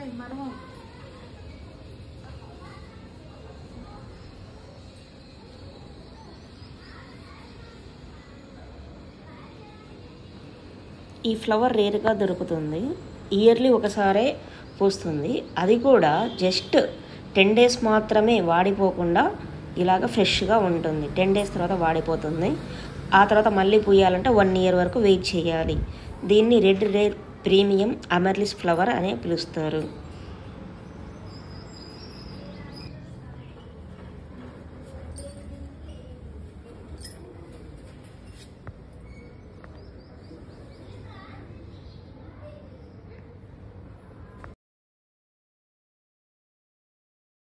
ఈ ఫ్లవర్ రేరుగా దొరుకుతుంది ఇయర్లీ ఒకసారే పూస్తుంది అది కూడా జస్ట్ టెన్ డేస్ మాత్రమే వాడిపోకుండా ఇలాగ ఫ్రెష్గా ఉంటుంది టెన్ డేస్ తర్వాత వాడిపోతుంది ఆ తర్వాత మళ్ళీ పూయాలంటే వన్ ఇయర్ వరకు వెయిట్ చేయాలి దీన్ని red rare premium amaryllis flower అనే పిలుస్తారు